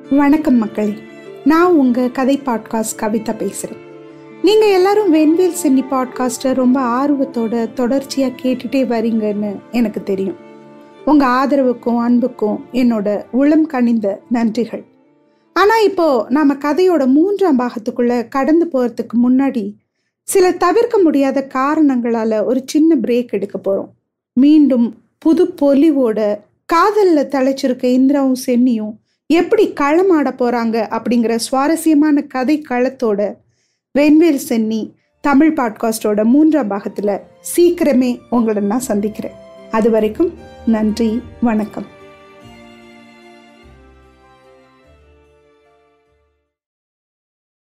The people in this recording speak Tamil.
வணக்கம் மக்களே நான் உங்கள் கதை பாட்காஸ்ட் கவிதா பேசுகிறேன் நீங்கள் எல்லாரும் வெண்வேல் சென்னி பாட்காஸ்ட்டை ரொம்ப ஆர்வத்தோட தொடர்ச்சியாக கேட்டுட்டே வரீங்கன்னு எனக்கு தெரியும் உங்கள் ஆதரவுக்கும் அன்புக்கும் என்னோட உளம் கனிந்த நன்றிகள் ஆனால் இப்போது நம்ம கதையோட மூன்றாம் பாகத்துக்குள்ளே கடந்து போகிறதுக்கு முன்னாடி சில தவிர்க்க முடியாத காரணங்களால் ஒரு சின்ன பிரேக் எடுக்க போகிறோம் மீண்டும் புது பொலிவோட காதலில் தலைச்சிருக்க இந்திராவும் சென்னியும் எப்படி களமாட போகிறாங்க அப்படிங்கிற சுவாரஸ்யமான கதை களத்தோட வெண்வேல் சென்னி தமிழ் பாட்காஸ்டோட மூன்றாம் பாகத்தில் சீக்கிரமே உங்களை நான் சந்திக்கிறேன் அது வரைக்கும் நன்றி வணக்கம்